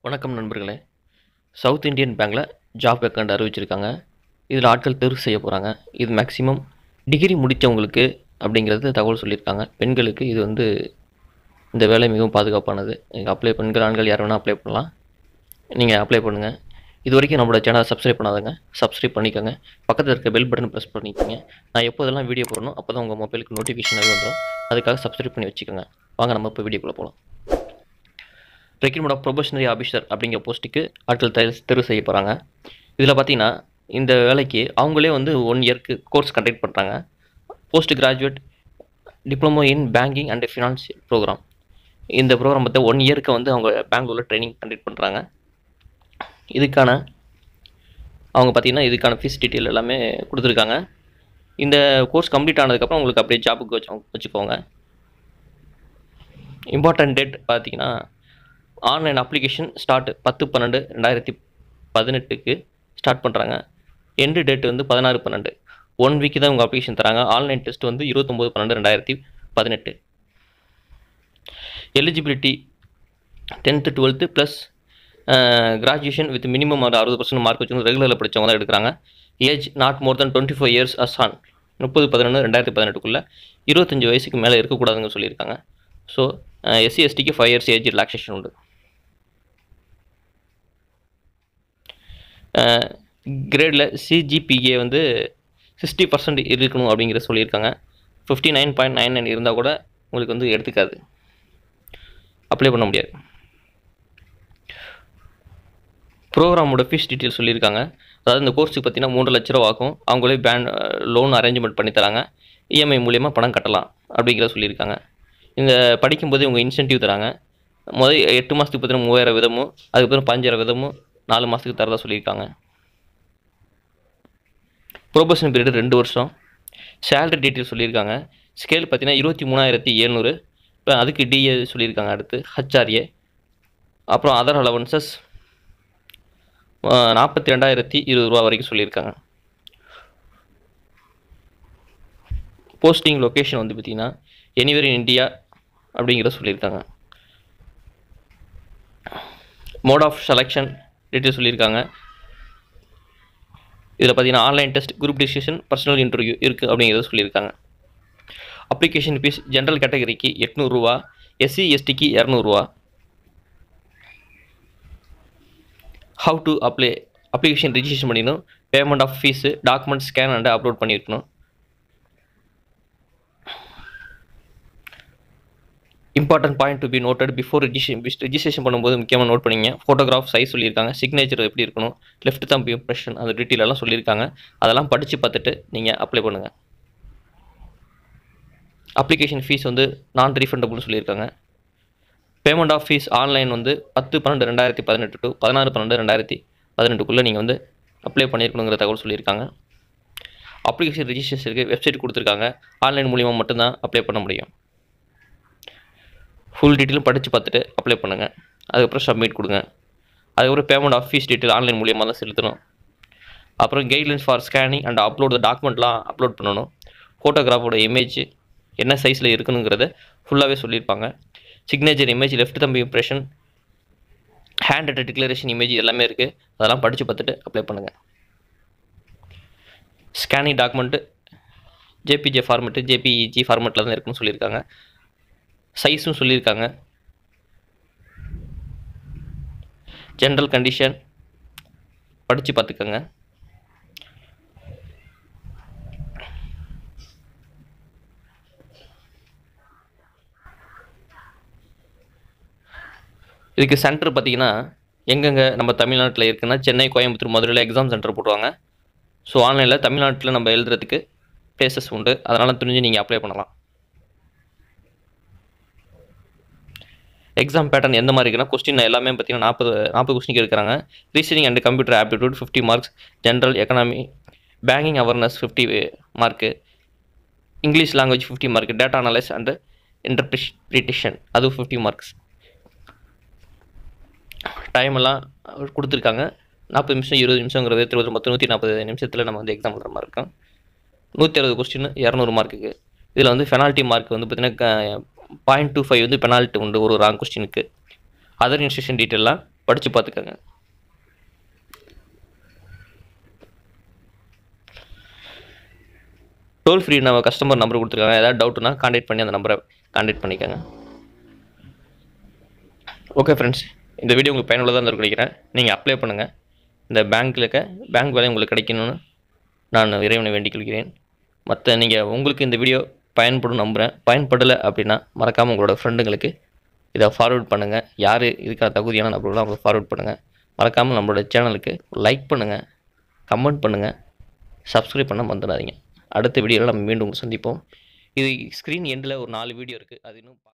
வணக்கம் நண்பர்களே south Indian பேங்க்கில் ஜாப் வேக்கண்ட் அறிவிச்சிருக்காங்க இதில் ஆட்கள் தேர்வு செய்ய போகிறாங்க இது மேக்ஸிமம் டிகிரி முடித்தவங்களுக்கு அப்படிங்கிறது தகவல் சொல்லியிருக்காங்க பெண்களுக்கு இது வந்து இந்த வேலை மிகவும் பாதுகாப்பானது நீங்கள் அப்ளை பெண்கள் ஆண்கள் யார் வேணால் அப்ளை பண்ணலாம் நீங்கள் அப்ளை பண்ணுங்கள் இது வரைக்கும் நம்மளோட சேனலை சப்ஸ்கிரைப் பண்ணாதங்க சப்ஸ்கிரைப் பண்ணிக்கோங்க பக்கத்தில் இருக்க பெல் பட்டன் ப்ரெஸ் பண்ணிக்கோங்க நான் எப்போதெல்லாம் வீடியோ போடணும் அப்போ தான் உங்கள் மொபைலுக்கு நோட்டிஃபிகேஷன் வந்துடும் அதுக்காக சப்ஸ்கிரைப் பண்ணி வச்சுக்கோங்க வாங்க நம்ம இப்போ வீடியோக்குள்ளே போகலாம் ரெக்ரூட்மெண்ட் ஆஃப் ப்ரொபஷனரி ஆஃபீஸர் அப்படிங்கிற போஸ்ட்டுக்கு ஆட்கள் தேர்வு தேர்வு செய்ய போகிறாங்க இதில் பார்த்தீங்கன்னா இந்த வேலைக்கு அவங்களே வந்து ஒன் இயர்க்கு கோர்ஸ் கண்டக்ட் பண்ணுறாங்க post graduate diploma in banking and finance program இந்த ப்ரோக்ராம் பார்த்தா ஒன் இயருக்கு வந்து அவங்க பெங்களூரில் ட்ரைனிங் கண்டக்ட் பண்ணுறாங்க இதுக்கான அவங்க பார்த்தீங்கன்னா இதுக்கான ஃபீஸ் டீட்டெயில் எல்லாமே கொடுத்துருக்காங்க இந்த கோர்ஸ் கம்ப்ளீட் ஆனதுக்கப்புறம் உங்களுக்கு அப்படியே ஜாபுக்கு வச்சு வச்சுக்கோங்க இம்பார்ட்டன்ட் டேட் பார்த்தீங்கன்னா ஆன்லைன் அப்ளிகேஷன் ஸ்டார்ட் பத்து பன்னெண்டு ரெண்டாயிரத்தி பதினெட்டுக்கு ஸ்டார்ட் பண்ணுறாங்க எண்டு டேட் வந்து பதினாறு பன்னெண்டு ஒன் வீக் தான் உங்கள் அப்ளிகேஷன் தராங்க ஆன்லைன் டெஸ்ட் வந்து இருபத்தொம்போது பன்னெண்டு ரெண்டாயிரத்தி பதினெட்டு eligibility tenth twelfth plus graduation with minimum ஒரு அறுபது பர்சன்ட் மார்க் வச்சு ரெகுலரில் படித்தவங்க தான் எடுக்கிறாங்க age not more than twenty four years as on முப்பது பதினொன்று ரெண்டாயிரத்தி பதினெட்டுக்குள்ளே இருபத்தஞ்சி வயசுக்கு மேலே இருக்கக்கூடாதுன்னு சொல்லியிருக்காங்க ஸோ எஸ்சி எஸ்டிக்கு ஃபைவ் இயர்ஸ் ஏஜ் ரிலாக்ஸேஷன் உண்டு கிரேடில் சிஜிபிஏ வந்து சிக்ஸ்டி பர்சன்ட் இருக்கணும் அப்படிங்கிற சொல்லியிருக்காங்க fifty nine point nine nine இருந்தால் கூட உங்களுக்கு வந்து எடுத்துக்காது அப்ளை பண்ண முடியாது ப்ரோக்ராமோட ஃபீஸ் டீட்டெயில் சொல்லியிருக்காங்க அதாவது இந்த கோர்ஸுக்கு பார்த்தீங்கன்னா மூன்று லட்ச ரூபா ஆகும் அவங்களே பேன் லோன் அரேஞ்ச்மெண்ட் பண்ணி தராங்க இஎம்ஐ மூலியமாக பணம் கட்டலாம் அப்படிங்கிறத சொல்லியிருக்காங்க இந்த படிக்கும்போது இவங்க இன்சென்டிவ் தராங்க முதல் எட்டு மாதத்துக்கு பார்த்தீங்கன்னா மூவாயிரம் விதமும் அதுக்கப்புறம் பஞ்சாயிரம் விதமும் நாலு மாதத்துக்கு தரதா சொல்லியிருக்காங்க ப்ரொபஷன் பீரியட் ரெண்டு வருஷம் சேலரி டீட்டெயில் சொல்லியிருக்காங்க ஸ்கேல் பார்த்தீங்கன்னா இருபத்தி மூணாயிரத்தி எழுநூறு இப்போ அதுக்கு டிஏ சொல்லியிருக்காங்க அடுத்து ஹச்ஆர்ஏ அப்புறம் அதர் அலவன்சஸ் நாற்பத்தி ரெண்டாயிரத்தி இருபது ரூபா வரைக்கும் சொல்லியிருக்காங்க போஸ்டிங் லொக்கேஷன் வந்து பார்த்திங்கன்னா எனிவேர் இன் இந்தியா அப்படிங்கிற சொல்லியிருக்காங்க மோட் ஆஃப் செலெக்ஷன் டீட்டெயில் சொல்லியிருக்காங்க இதில் பார்த்தீங்கன்னா online test group decision personal interview இருக்குது அப்படிங்கிறத சொல்லியிருக்காங்க அப்ளிகேஷன் ஃபீஸ் ஜென்ரல் கேட்டகரிக்கு எட்நூறுரூவா எஸ்சி எஸ்டிக்கு இரநூறுவா how to apply application registration பண்ணிடணும் payment of fees document scan and upload பண்ணியிருக்கணும் important point to be noted before registration registration பண்ணும்போது முக்கியமாக நோட் பண்ணிங்க ஃபோட்டோகிராஃப் சைஸ் சொல்லியிருக்காங்க சிக்னேச்சர் எப்படி இருக்கணும் லெஃப்ட் தம்பி இம்ப்ரெஷன் அந்த டீட்டெயில் எல்லாம் சொல்லியிருக்காங்க அதெல்லாம் படித்து பார்த்துட்டு நீங்கள் அப்ளை பண்ணுங்கள் அப்ளிகேஷன் ஃபீஸ் வந்து நான் ரீஃபண்டபுள்னு சொல்லியிருக்காங்க பேமெண்ட் ஆஃப் ஃபீஸ் ஆன்லைன் வந்து பத்து பன்னெண்டு ரெண்டாயிரத்தி பதினெட்டு டு பதினாறு பன்னெண்டு ரெண்டாயிரத்தி பதினெட்டுக்குள்ளே நீங்கள் வந்து அப்ளை பண்ணியிருக்கணுங்கிற தகவல் சொல்லியிருக்காங்க அப்ளிகேஷன் ரிஜிஸ்ட்ரேஷனுக்கு வெப்சைட் கொடுத்துருக்காங்க ஆன்லைன் மூலிமா மட்டும்தான் அப்ளை பண்ண முடியும் ஃபுல் டீட்டெயிலும் படித்து பார்த்துட்டு அப்ளை பண்ணுங்கள் அதுக்கப்புறம் சப்மிட் கொடுங்க அதுக்கப்புறம் payment of fees detail online மூலியமாக தான் செலுத்தணும் அப்புறம் guidelines for scanning and upload டாக்குமெண்ட்லாம் அப்லோட் பண்ணணும் ஃபோட்டோகிராஃபோட இமேஜ் என்ன சைஸில் இருக்கணுங்கிறத ஃபுல்லாகவே சொல்லியிருப்பாங்க signature image left thumb impression hand written declaration image எல்லாமே இருக்குது அதெல்லாம் படித்து பார்த்துட்டு அப்ளை பண்ணுங்கள் scanning document JPG format JPEG ஃபார்மெட்டில் தான் இருக்குன்னு சொல்லியிருக்காங்க சைஸும் சொல்லியிருக்காங்க ஜென்ரல் கண்டிஷன் படித்து பார்த்துக்கோங்க இதுக்கு சென்டர் பார்த்தீங்கன்னா எங்கெங்கே நம்ம தமிழ்நாட்டில் இருக்குன்னா சென்னை கோயம்புத்தூர் மதுரையில் எக்ஸாம் சென்டர் போடுவாங்க ஸோ ஆன்லைனில் தமிழ்நாட்டில் நம்ம எழுதுறதுக்கு ப்ளேசஸ் உண்டு அதனால் துணிஞ்சு நீங்கள் அப்ளை பண்ணலாம் எக்ஸாம் பேட்டர்ன் எந்த மாதிரி இருக்குன்னா கொஸ்டின் எல்லாமே பார்த்தீங்கன்னா நாற்பது நாற்பது கொஸ்டின் இருக்கிறாங்க reasoning and computer aptitude fifty marks general economy banking awareness fifty mark English language fifty mark data analyse and interpretation அதுவும் ஃபிஃப்டி மார்க்ஸ் டைம் எல்லாம் கொடுத்துருக்காங்க நாற்பது நிமிஷம் இருபது நிமிஷங்கிறது இருபது மொத்தம் நூற்றி நாற்பது நிமிஷத்தில் நம்ம வந்து எக்ஸாம் எழுதுற மாதிரி இருக்கும் நூற்றி அறுபது கொஸ்டின் இரநூறு மார்க்குக்கு இதில் வந்து பெனால்ட்டி மார்க் வந்து பார்த்திங்கன்னா பாயிண்ட் டூ ஃபைவ் வந்து பெனால்ட்டி உண்டு ஒரு ராங் கொஸ்டினுக்கு அதர் இன்ஸ்டியூஷன் டீட்டெயிலாம் படித்து பார்த்துக்கோங்க டோல் ஃப்ரீ நம்ம கஸ்டமர் நம்பர் கொடுத்துருக்காங்க ஏதாவது டவுட்னா காண்டாக்ட் பண்ணி அந்த நம்பரை காண்டாக்ட் பண்ணிக்கோங்க ஓகே ஃப்ரெண்ட்ஸ் இந்த வீடியோ உங்களுக்கு பயனுள்ளதாக இருந்திருக்கும் நினைக்கிறேன் நீங்கள் அப்ளை பண்ணுங்கள் இந்த பேங்க்கில் இருக்க பேங்க் வேலை உங்களுக்கு கிடைக்கணும்னு நான் இறைவனை வேண்டிக் கொள்கிறேன் மற்ற நீங்கள் உங்களுக்கு இந்த வீடியோ பயன்படும் நம்புகிறேன் பயன்படலை அப்படின்னா மறக்காமல் உங்களோட ஃப்ரெண்டுங்களுக்கு இதை ஃபார்வர்ட் பண்ணுங்கள் யார் இதுக்கான தகுதியான நபர்களோ அவங்க ஃபார்வர்ட் பண்ணுங்கள் மறக்காமல் நம்மளோட சேனலுக்கு லைக் பண்ணுங்கள் கமெண்ட் பண்ணுங்கள் சப்ஸ்கிரைப் பண்ண மறந்துடாதீங்க அடுத்த வீடியோவில் நம்ம மீண்டும் சந்திப்போம் இது ஸ்க்ரீன் எண்டில் ஒரு நாலு வீடியோ இருக்குது அது இன்னும் பா-